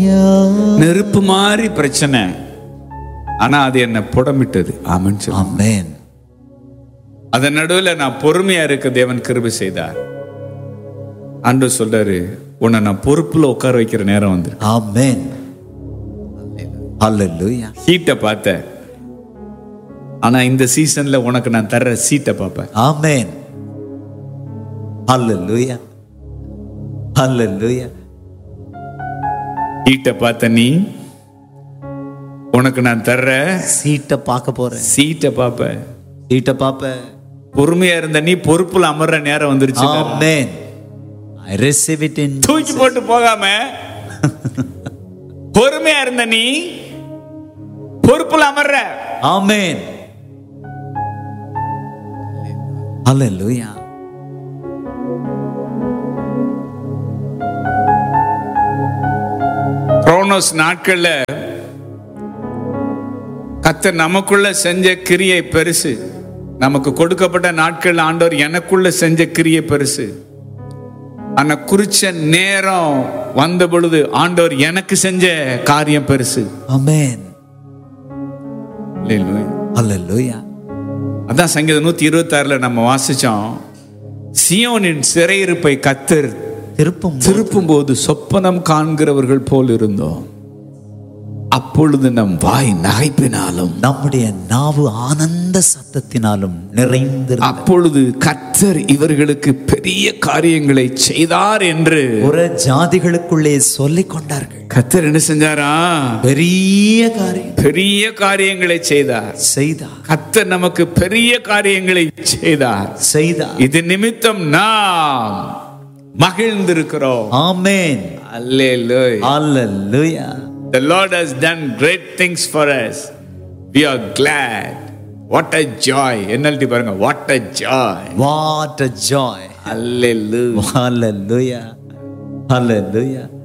நெருப்பு மாதிரி பிரச்சனை ஆனா அது என்ன புடமிட்டது ஆமென்னு சொல்லு. Amen. அதன் நடுவில் நான் பொறுமையா இருக்க தேவன் கிருபை செய்தார் அன்று சொல்றாரு உன்னை நான் பொறுப்புல உட்கார வைக்கிற நேரம் வந்து Amen. Hallelujah. சீட்டை பார்த்தேன் ஆனா இந்த சீசன்ல உனக்கு நான் தர்ற சீட்டை பார்ப்பேன் Amen. Hallelujah. Hallelujah. சீட்டை பார்த்த நீ உனக்கு நான் தர்ற சீட்டை பார்க்க போறேன் சீட்டை பார்ப்ப சீட்டை பார்ப்பேன் பொறுமையா இருந்த நீ பொறுப்புல அமர்ற நேரம் வந்துருச்சு Amen. I receive it in தூக்கி போட்டு போகாம பொறுமையா இருந்த நீ பொறுப்புல அமர்ற Amen. Hallelujah. குரோனோஸ் நாட்கள்ல கத்தர் நமக்குள்ள செஞ்ச கிரியை பெருசு நமக்கு கொடுக்கப்பட்ட நாட்கள் ஆண்டவர் எனக்குள்ள செஞ்ச கிரியை பெருசு ஆனா குறிச்ச நேரம் வந்த பொழுது ஆண்டவர் எனக்கு செஞ்ச காரியம் பெருசு Amen. Hallelujah. Hallelujah. அதான் சங்கீதம் நூத்தி இருபத்தி ஆறுல நம்ம வாசிச்சோம் சியோனின் சிறையிருப்பை கத்தர் திருப்பும் திருப்பும் போது சொப்பனம் காண்கிறவர்கள் போல் இருந்தோம் அப்பொழுது நம் வாய் நகைப்பினாலும் நம்முடைய நாவு ஆனந்த சத்தத்தினாலும் நிறைந்திருந்தது அப்பொழுது கத்தர் இவர்களுக்கு பெரிய காரியங்களை செய்தார் என்று புற ஜாதிகளுக்குள்ளே சொல்லிக் கொண்டார்கள் கத்தர் என்ன செஞ்சாரா பெரிய காரியம் பெரிய காரியங்களை செய்தார் செய்தார் கத்தர் நமக்கு பெரிய காரியங்களை செய்தார் செய்தார் இது நிமித்தம் நாம் மகிழ்ந்திருக்கிறோம் ஆமென் அல்லேலூயா Hallelujah. The Lord has done great things for us. We are glad. What a joy. NLT பாருங்க what a joy. What a joy. Hallelujah. Hallelujah. Hallelujah.